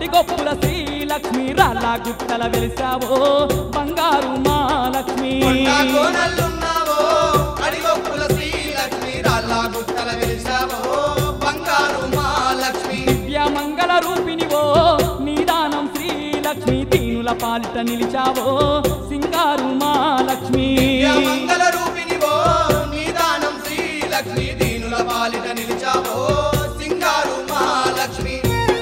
అడిగొప్పుల శ్రీలక్ష్మి రాళ్ళ గుట్టల వెలిసావో బంగారు మా లక్ష్మి కొండ కోనల్లున్నావో అడిగొప్పుల శ్రీలక్ష్మి రాళ్ళ గుట్టల వెలిసావో బంగారు మా లక్ష్మి దివ్య మంగళ రూపినివో నీదానం శ్రీలక్ష్మి దీనుల పాలిట నిలిచావో సింగారు మా లక్ష్మి మంగళ రూపినివో నిదానం శ్రీలక్ష్మి దీనుల పాలిట నిలిచావో సింగారు మా లక్ష్మి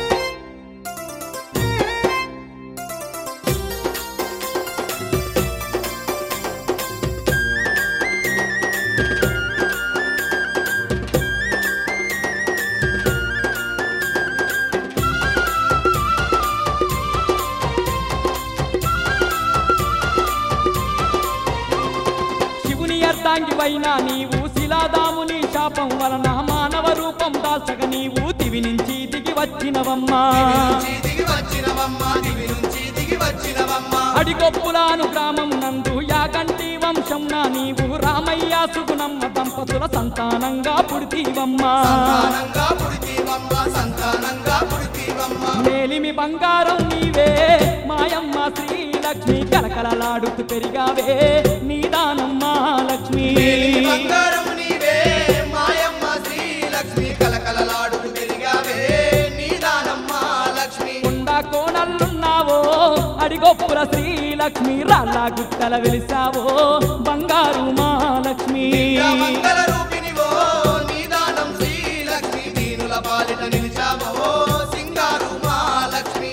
శివుని అర్ధాంగివైన నీవు శిలాదాముని శాపం వలన మానవ రూపం దాల్చక నీవు దివి నుంచి దిగి వచ్చినవమ్మా దివి నుంచి దిగి వచ్చినవమ్మ దివి నుంచి దిగి వచ్చినవమ్మ అడిగొప్పులాను గ్రామం నందు యాగంటి వంశం నా నీవు రామయ్య సుగుణమ్మ దంపతుల సంతానంగా పుడితీవమ్మా సంతానంగా పుడితీవమ్మ సంతానంగా పుడితీవమ్మ మేలిమి బంగారం నీవే మాయమ్మ శ్రీలక్ష్మి కలకలలాడుతూ పెరిగావే నీదానం మా లక్ష్మి మేలిమి బంగారము నీవే మాయమ్మ శ్రీలక్ష్మి కలకలలాడుతూ తిరిగావే నీదానమ్మ లక్ష్మి కొండ కోణల్లున్నావో అడిగొప్పుల శ్రీలక్ష్మి రాళ్ళ గుట్టల వెలిసావో బంగారు మా లక్ష్మి మంగళ రూపినివో నీదానం శ్రీలక్ష్మి దీనుల పాలిట నిలిచావో సింగారు మా లక్ష్మి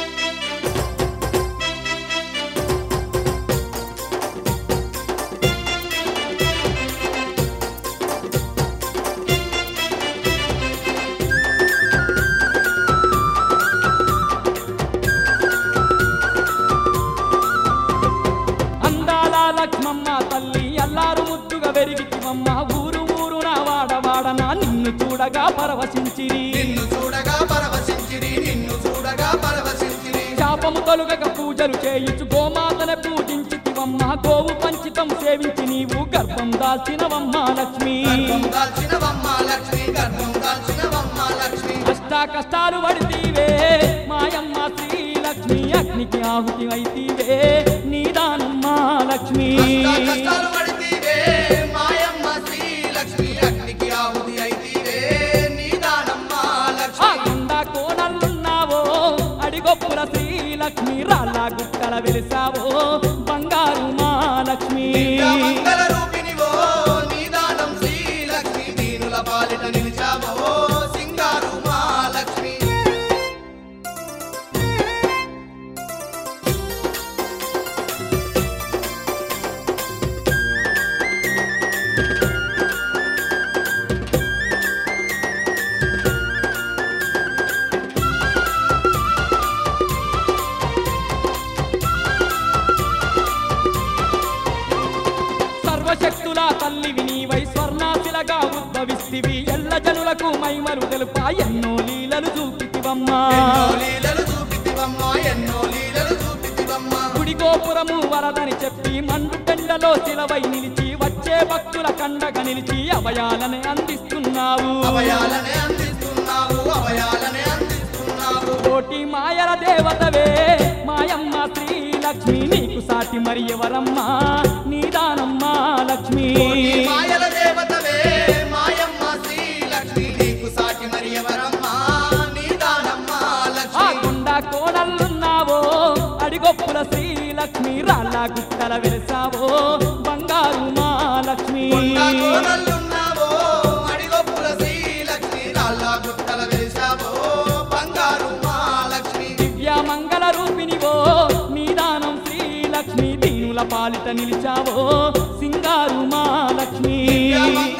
అందాల లక్ష్మమ్మ తల్లి అల్లారు ముద్దుగా వెరిగితివమ్మ ఊరు ఊరున వాడవాడన నిన్ను చూడగా పరవశించిరి నిన్ను చూడగా పరవశించిరి నిన్ను చూడగా పరవశించిరి శాపము తొలుగక పూజలు చేయించు గోమాతను పూజించితివమ్మ గోవు పంచితం సేవించి నీవు గర్భం దాల్చినవమ్మ లక్ష్మి గర్భం దాల్చినవమ్మ లక్ష్మి గర్భం దాల్చినవమ్మ లక్ష్మి కష్ట కష్టాలు పడితీవే మాయమ్మ శ్రీలక్ష్మి అగ్నికి ఆహుతి అయితీవే నీదానమ్మ లక్ష్మి కష్ట కష్టాలు పడితీవే మాయమ్మ శ్రీలక్ష్మి అగ్నికి ఆహుతి అయితీవే నీదానమ్మ ఆ లక్ష్మి కొండ కోణల్లున్నావో అడిగొప్పుల శ్రీలక్ష్మి రాళ్ళ గుట్టల వెలిసావో బంగారు మా లక్ష్మి మంగళ రూపినివో నీదానం శ్రీలక్ష్మి దీనుల పాలిట నిలిచావో సింగారు మా లక్ష్మి సర్వశక్తుల తల్లివి నీవై స్వర్ణాశిలగా ఉద్భవిస్తివి ఎల్ల జనులకు మైమలు తెలుపా ఎన్నో లీలలు చూపితివమ్మా ఎన్నో లీలలు చూపితివమ్మా ఎన్నో లీలలు చూపితివమ్మా గుడి గోపురము వరదని చెప్పి మండు పెండలో శిలవై నిలిచి వచ్చే భక్తుల కండగా నిలిచి అభయాలని అందిస్తున్నావు అభయాలనే అందిస్తున్నావు అభయాలనే అందిస్తున్నావు కోటి మాయల దేవతవే మాయమ్మ శ్రీలక్ష్మి నీకు సాటి మరి ఎవరమ్మా నీదానమ్మా లక్ష్మి కోటి మాయల దేవతవే మాయమ్మ శ్రీలక్ష్మి నీకు సాటి మరి ఎవరమ్మా నీదానమ్మా ఆ లక్ష్మి కొండ కోణల్లున్నావో అడిగొప్పుల శ్రీలక్ష్మి రాళ్ళ గుట్టల వెలిసావో బంగారు మా లక్ష్మి కొండ కోనల్లున్నావో అడిగొప్పుల శ్రీలక్ష్మి రాళ్ళ గుట్టల వెలిసావో బంగారు మా లక్ష్మి దివ్య మంగళ రూపినివో నీదానం శ్రీలక్ష్మి దీనుల పాలిట నిలిచావో సింగారు మా లక్ష్మి దివ్య మంగళ